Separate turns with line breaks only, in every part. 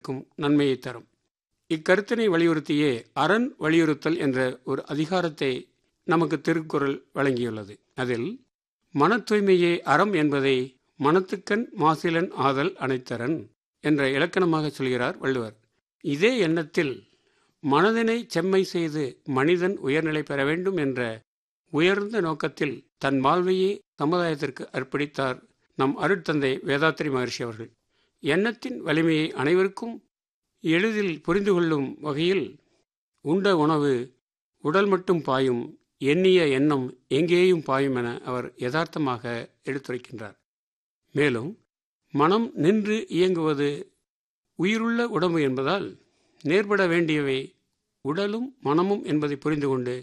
க்கும் நன்மையை தரும் இக்கருத்தினை வலியுறுத்தியே அரண் வலியுறுத்தல் என்ற ஒரு அதிகாரத்தை நமக்கு திருக்குறள் வழங்கியுள்ளது அதில் மன தூய்மையே அறம் என்பதை மனத்துக்கண் மாசிலன் ஆதல் அனைத்தரன் என்ற இலக்கணமாக சொல்கிறார் வள்ளுவர் இதே எண்ணத்தில் மனதினை செம்மை செய்து மனிதன் உயர்நிலை பெற வேண்டும் என்ற உயர்ந்த நோக்கத்தில் தன் வாழ்வையே சமுதாயத்திற்கு அர்ப்பணித்தார் நம் அருட்தந்தை வேதாத்திரி மகர்ஷி அவர்கள் எண்ணத்தின் வலிமையை அனைவருக்கும் எளிதில் புரிந்து கொள்ளும் வகையில் உண்ட உணவு உடல் மட்டும் பாயும் எண்ணிய எண்ணம் எங்கேயும் பாயும் என அவர் யதார்த்தமாக எடுத்துரைக்கின்றார் மேலும் மனம் நின்று இயங்குவது உயிருள்ள உடம்பு என்பதால் நேர்பட வேண்டியவை உடலும் மனமும் என்பதை புரிந்து கொண்டு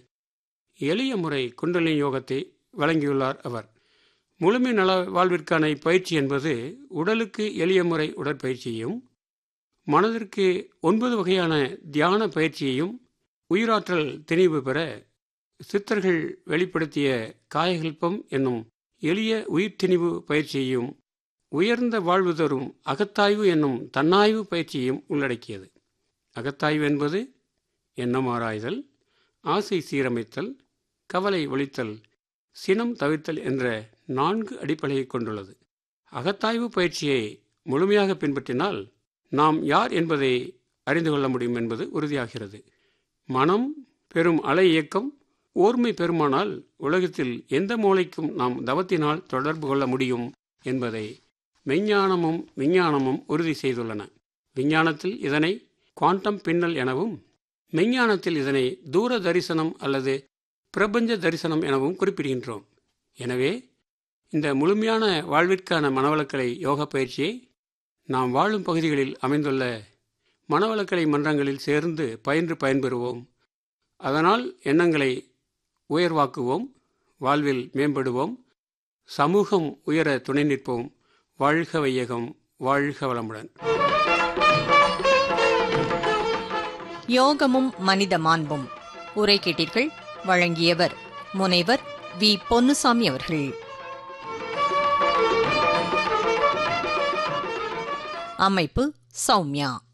எளிய முறை குண்டலினி யோகத்தை வழங்கியுள்ளார் அவர் முழுமை நல வாழ்விற்கான பயிற்சி என்பது உடலுக்கு எளிய முறை உடற்பயிற்சியையும் மனதிற்கு ஒன்பது வகையான தியான பயிற்சியையும் உயிராற்றல் திணிவு பெற சித்தர்கள் வெளிப்படுத்திய காயகல்பம் என்னும் எளிய உயிர்த்திணிவு பயிற்சியையும் உயர்ந்த வாழ்வு தரும் அகத்தாய்வு என்னும் தன்னாய்வு பயிற்சியையும் உள்ளடக்கியது அகத்தாய்வு என்பது எண்ணம் ஆராய்தல் ஆசை சீரமைத்தல் கவலை ஒழித்தல் சினம் தவிர்த்தல் என்ற நான்கு அடிப்படையை கொண்டுள்ளது அகத்தாய்வு பயிற்சியை முழுமையாக பின்பற்றினால் நாம் யார் என்பதை அறிந்து கொள்ள முடியும் என்பது உறுதியாகிறது மனம் பெரும் அலை இயக்கம் ஓர்மை பெருமானால் உலகத்தில் எந்த மூளைக்கும் நாம் தவத்தினால் தொடர்பு கொள்ள முடியும் என்பதை மெஞ்ஞானமும் விஞ்ஞானமும் உறுதி செய்துள்ளன விஞ்ஞானத்தில் இதனை குவாண்டம் பின்னல் எனவும் மெஞ்ஞானத்தில் இதனை தூர தரிசனம் அல்லது பிரபஞ்ச தரிசனம் எனவும் குறிப்பிடுகின்றோம் எனவே இந்த முழுமையான வாழ்விற்கான மனவளக்கலை யோக பயிற்சியை நாம் வாழும் பகுதிகளில் அமைந்துள்ள மனவளக்கலை மன்றங்களில் சேர்ந்து பயின்று பயன்பெறுவோம் அதனால் எண்ணங்களை உயர்வாக்குவோம் வாழ்வில் மேம்படுவோம் சமூகம் உயர துணை நிற்போம் வாழ்க வையகம் வாழ்க வளமுடன்
யோகமும் மனித மாண்பும் உரை கேட்டீர்கள் வழங்கியவர் முனைவர் வி பொன்னுசாமி அவர்கள் அமைப்பு சௌமியா